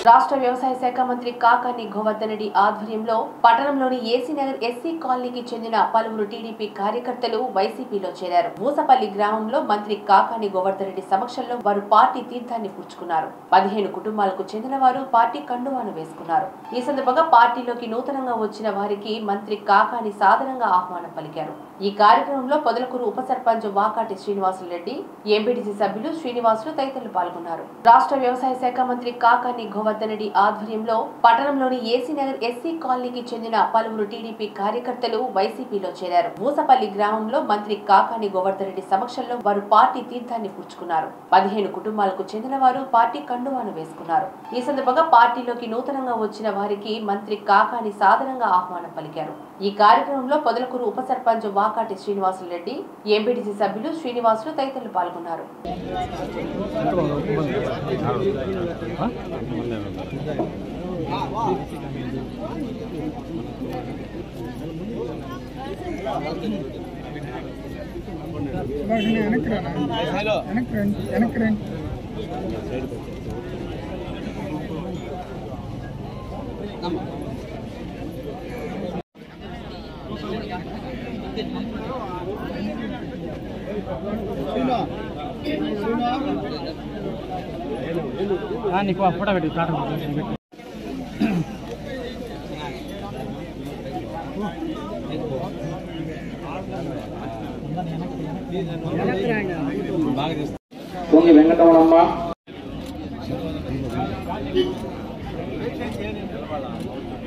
రాష్ట్ర వ్యవసాయ శాఖ మంత్రి కాకాని గోవర్ధన్ రెడ్డి ఆధ్వర్యంలో పట్టణంలోని ఏసీ నగర్ ఎస్సీ కాలనీకి చెందిన పలువురు టీడీపీ కార్యకర్తలు వైసీపీలో చేరారు మూసపల్లి గ్రామంలో మంత్రి కాకాని గోవర్ధన్ రెడ్డి సమక్షంలో వారు పార్టీ తీర్థాన్ని పుచ్చుకున్నారు పదిహేను కుటుంబాలకు చెందిన వారు పార్టీ కండువాను వేసుకున్నారు ఈ సందర్భంగా పార్టీలోకి నూతనంగా వచ్చిన వారికి మంత్రి కాకాని సాదరంగా ఆహ్వానం పలికారు ఈ కార్యక్రమంలో పొదలకూరు ఉప సర్పంచ్ వాకాటి శ్రీనివాసులు రెడ్డి ఎంపీటీసీ సభ్యులు శ్రీనివాసులు తదితరులు పాల్గొన్నారు రాష్ట్ర వ్యవసాయ శాఖ మంత్రి కాకాని గోవర్ధన్ రెడ్డి ఆధ్వర్యంలో పట్టణంలోని ఏసీ నగర్ ఎస్సీ కాలనీకి చెందిన పలువురు టీడీపీ కార్యకర్తలు వైసీపీలో చేరారు మూసపల్లి గ్రామంలో మంత్రి కాకాని గోవర్ధన్ రెడ్డి సమక్షంలో వారు పార్టీ తీర్థాన్ని పుచ్చుకున్నారు పదిహేను కుటుంబాలకు చెందిన వారు పార్టీ కండువాను వేసుకున్నారు ఈ సందర్భంగా పార్టీలోకి నూతనంగా వచ్చిన వారికి మంత్రి కాకాని సాదరంగా ఆహ్వానం పలికారు ఈ కార్యక్రమంలో పొదలకూరు ఉప సర్పంచ్ వాకాటి శ్రీనివాసులు రెడ్డి ఎంపీటీసీ సభ్యులు శ్రీనివాసులు తదితరులు పాల్గొన్నారు వెనక్కి రా వెనక్కి రండి వెనక్కి రండి నీకు ఫోటో పెట్టి ప్లాట్ పొంగి వెంకటరమణమ్మ